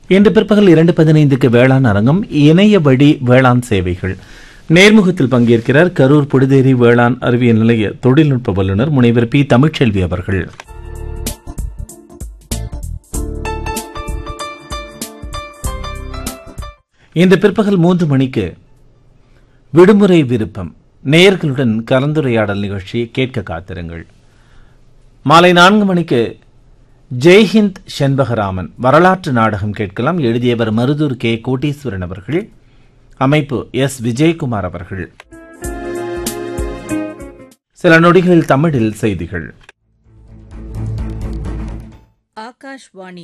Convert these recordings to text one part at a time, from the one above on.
இன்று பிற்பகல் இரண்டு பதினைந்துக்கு வேளாண் அரங்கம் இணைய வழி வேளாண் சேவைகள் நேர்முகத்தில் பங்கேற்கிறார் கரூர் புடுதேரி வேளாண் அறிவியல் நிலைய தொழில்நுட்ப வல்லுநர் முனைவர் பி தமிழ்ச்செல்வி அவர்கள் இன்று பிற்பகல் மூன்று மணிக்கு விடுமுறை விருப்பம் நேயர்களுடன் கலந்துரையாடல் நிகழ்ச்சி கேட்க காத்திருங்கள் மாலை நான்கு மணிக்கு ஜெய்ஹிந்த் செண்பகராமன் வரலாற்று நாடகம் கேட்கலாம் எழுதியவர் மருதூர் கே கோட்டீஸ்வரன் அவர்கள் அமைப்பு எஸ் விஜயகுமார் அவர்கள் சில நொடிகளில் தமிழில் செய்திகள் ஆகாஷ்வாணி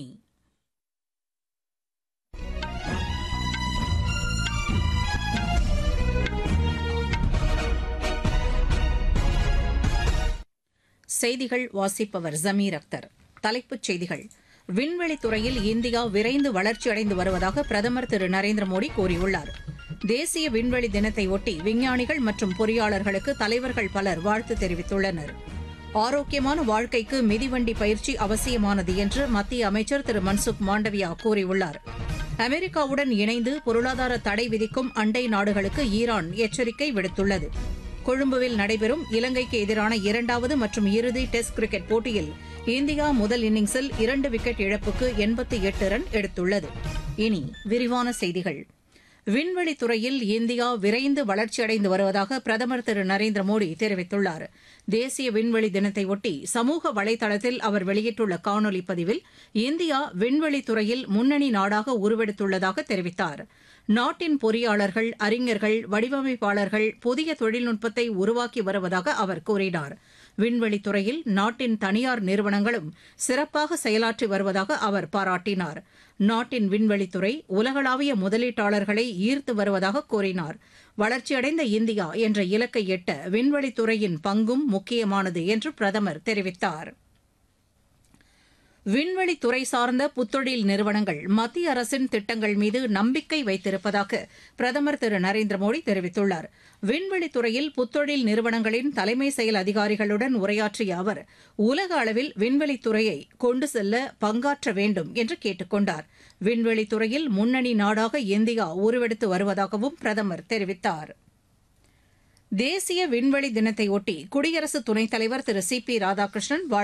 செய்திகள் வாசிப்பவர் ஜமீர் அக்தர் தலைப்புச் செய்திகள் விண்வெளித் துறையில் இந்தியா விரைந்து வளர்ச்சியடைந்து வருவதாக பிரதமர் திரு நரேந்திர மோடி கூறியுள்ளார் தேசிய விண்வெளி தினத்தை ஒட்டி விஞ்ஞானிகள் மற்றும் பொறியாளர்களுக்கு தலைவர்கள் பலர் வாழ்த்து தெரிவித்துள்ளனர் ஆரோக்கியமான வாழ்க்கைக்கு மிதிவண்டி பயிற்சி அவசியமானது என்று மத்திய அமைச்சர் திரு மன்சுக் மாண்டவியா கூறியுள்ளார் அமெரிக்காவுடன் இணைந்து பொருளாதார தடை விதிக்கும் அண்டை நாடுகளுக்கு ஈரான் எச்சரிக்கை விடுத்துள்ளது கொழும்புவில் நடைபெறும் இலங்கைக்கு எதிரான இரண்டாவது மற்றும் இறுதி டெஸ்ட் கிரிக்கெட் போட்டியில் இந்தியா முதல் இன்னிங்ஸில் இரண்டு விக்கெட் இழப்புக்கு எண்பத்தி எட்டு ரன் எடுத்துள்ளது இனி விரிவான செய்திகள் விண்வெளித் துறையில் இந்தியா விரைந்து வளர்ச்சியடைந்து வருவதாக பிரதமர் திரு நரேந்திர மோடி தெரிவித்துள்ளார் தேசிய விண்வெளி தினத்தை ஒட்டி சமூக வலைதளத்தில் அவர் வெளியிட்டுள்ள காணொலி பதிவில் இந்தியா விண்வெளித் துறையில் முன்னணி நாடாக உருவெடுத்துள்ளதாக தெரிவித்தார் நாட்டின் பொறியாளர்கள் அறிஞர்கள் வடிவமைப்பாளர்கள் புதிய தொழில்நுட்பத்தை உருவாக்கி வருவதாக அவர் கூறினார் விண்வெளித் துறையில் நாட்டின் தனியார் நிறுவனங்களும் சிறப்பாக செயலாற்றி வருவதாக அவர் பாராட்டினார் நாட்டின் விண்வெளித்துறை உலகளாவிய முதலீட்டாளர்களை ஈர்த்து வருவதாக கூறினார் வளர்ச்சியடைந்த இந்தியா என்ற இலக்கை எட்ட விண்வெளித்துறையின் பங்கும் முக்கியமானது என்று பிரதமர் தெரிவித்தார் விண்வெளித்துறை சார்ந்த புத்தொழில் நிறுவனங்கள் மத்திய அரசின் திட்டங்கள் மீது நம்பிக்கை வைத்திருப்பதாக பிரதமர் திரு நரேந்திர மோடி தெரிவித்துள்ளார் விண்வெளித்துறையில் புத்தொழில் நிறுவனங்களின் தலைமை செயல் அதிகாரிகளுடன் உரையாற்றிய அவர் உலக அளவில் விண்வெளித்துறையை கொண்டு செல்ல பங்காற்ற வேண்டும் என்று கேட்டுக் கொண்டார் விண்வெளித்துறையில் முன்னணி நாடாக இந்தியா உருவெடுத்து வருவதாகவும் பிரதமர் தெரிவித்தார் தேசிய விண்வெளி தினத்தையொட்டி குடியரசு துணைத் தலைவர் திரு சி பி ராதாகிருஷ்ணன்